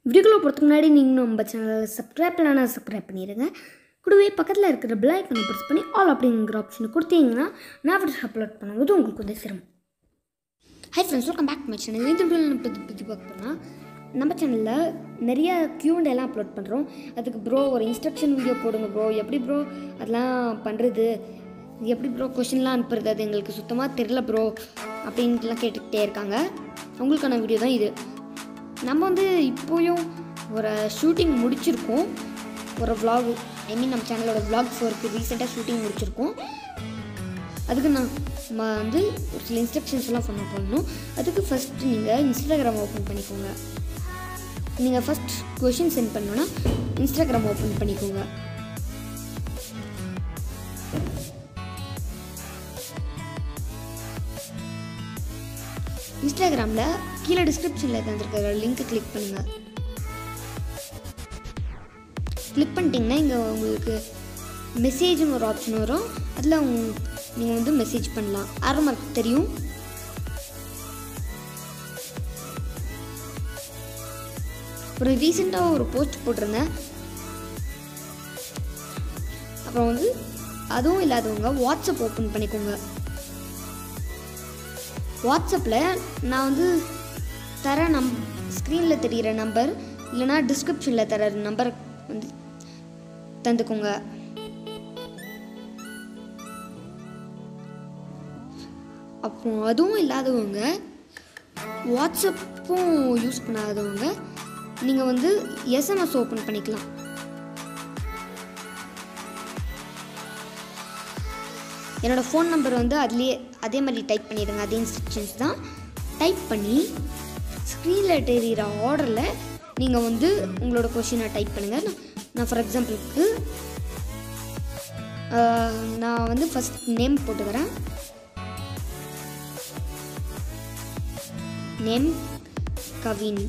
வீடியோக்குள்ளே போகிறதுக்கு முன்னாடி நீங்களும் நம்ம சேனலில் சப்ஸ்கிரைப் பண்ணலன்னா சப்ஸ்கிரைப் பண்ணிடுங்க கூடவே பக்கத்தில் இருக்கிற பெல் ஐக்கனை ப்ரெஸ் பண்ணி ஆல் அப்படிங்கிற ஆப்ஷனை கொடுத்தீங்கன்னா நான் வீடியோ அப்லோட் பண்ணும்போது உங்களுக்கு வந்து சிரமம் hi friends welcome back my channel இந்த வீடியோவில் நம்ம பற்றி பற்றி பார்க்க போனால் நம்ம சேனலில் நிறைய Q&A எல்லாம் அப்லோட் பண்ணுறோம் அதுக்கு ப்ரோ ஒரு இன்ஸ்ட்ரக்ஷன் வீடியோ போடுங்க ப்ரோ எப்படி ப்ரோ அதெல்லாம் பண்ணுறது எப்படி ப்ரோ கொஷின்லாம் அனுப்புறது அது எங்களுக்கு சுத்தமாக தெரில ப்ரோ அப்படின்ட்டுலாம் கேட்டுக்கிட்டே இருக்காங்க உங்களுக்கான வீடியோ தான் இது நம்ம வந்து இப்போயும் ஒரு ஷூட்டிங் முடிச்சிருக்கோம் ஒரு vlog ஐ மீன் நம்ம சேனலோட vlog ஃபோருக்கு ரீசெண்டாக ஷூட்டிங் முடிச்சிருக்கோம் அதுக்கு நான் நம்ம வந்து ஒரு சில இன்ஸ்ட்ரக்ஷன்ஸ் எல்லாம் ஃபாலோ பண்ணணும் அதுக்கு ஃபஸ்ட்டு நீங்கள் இன்ஸ்டாகிராம் ஓப்பன் பண்ணிக்கோங்க நீங்கள் ஃபஸ்ட் கொஷின் சென்ட் பண்ணோன்னா இன்ஸ்டாகிராம் ஓப்பன் பண்ணிக்கோங்க இன்ஸ்டாகிராமில் கீழே டிஸ்கிரிப்ஷனில் தந்திருக்கிற லிங்க்கை கிளிக் பண்ணுங்கள் கிளிக் பண்ணிட்டீங்கன்னா இங்கே உங்களுக்கு மெசேஜ்னு ஒரு ஆப்ஷன் வரும் அதில் நீங்கள் வந்து மெசேஜ் பண்ணலாம் ஆரோ மார்க் தெரியும் ஒரு ரீசெண்டாக ஒரு போஸ்ட் போட்டிருந்தேன் அப்புறம் வந்து அதுவும் இல்லாதவங்க வாட்ஸ்அப் ஓப்பன் பண்ணிக்கோங்க வாட்ஸ்அப்பில் நான் வந்து தர நம் ஸ்க்ரீனில் தெரிகிற நம்பர் இல்லைனா டிஸ்கிரிப்ஷனில் தர நம்பர் வந்து தந்துக்கோங்க அப்போ அதுவும் இல்லாதவங்க வாட்ஸ்அப்பும் யூஸ் பண்ணாதவங்க நீங்கள் வந்து எஸ்எம்எஸ் ஓப்பன் பண்ணிக்கலாம் என்னோடய ஃபோன் நம்பர் வந்து அதுலேயே அதே மாதிரி டைப் பண்ணிடுங்க அதே இன்ஸ்ட்ரக்ஷன்ஸ் தான் டைப் பண்ணி ஸ்க்ரீனில் தெரிகிற ஆர்டரில் நீங்கள் வந்து உங்களோட கொஷினை டைப் பண்ணுங்கள் நான் நான் ஃபார் எக்ஸாம்பிளுக்கு நான் வந்து ஃபஸ்ட் நேம் போட்டுக்கிறேன் நேம் கவின்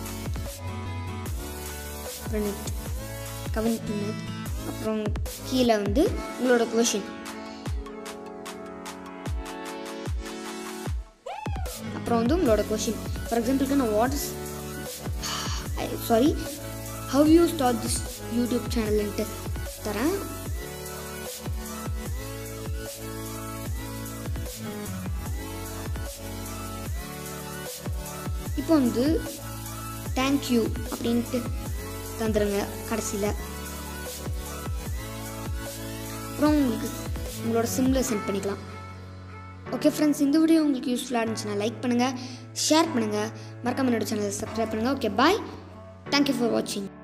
பிரணத் கவின் பிரணத் அப்புறம் கீழே வந்து உங்களோட கொஷின் அப்புறம் வந்து உங்களோட கொஷின் ஃபார் எக்ஸாம்பிளுக்கு நான் what is sorry how you start this YouTube சேனல்ன்ட்டு தரேன் இப்போ வந்து தேங்க்யூ அப்படின்ட்டு தந்துடுங்க கடைசியில் அப்புறம் உங்களுக்கு உங்களோட சிம்மில் சென்ட் பண்ணிக்கலாம் ஓகே ஃப்ரெண்ட்ஸ் இந்த வீடியோ உங்களுக்கு யூஸ்ஃபுல்லாக இருந்துச்சுன்னா லைக் பண்ணுங்கள் ஷேர் பண்ணுங்கள் மறக்காம என்னோட சேனலை சப்ஸ்கிரைப் பண்ணுங்கள் ஓகே பாய் தேங்க்யூ ஃபார் வாட்சிங்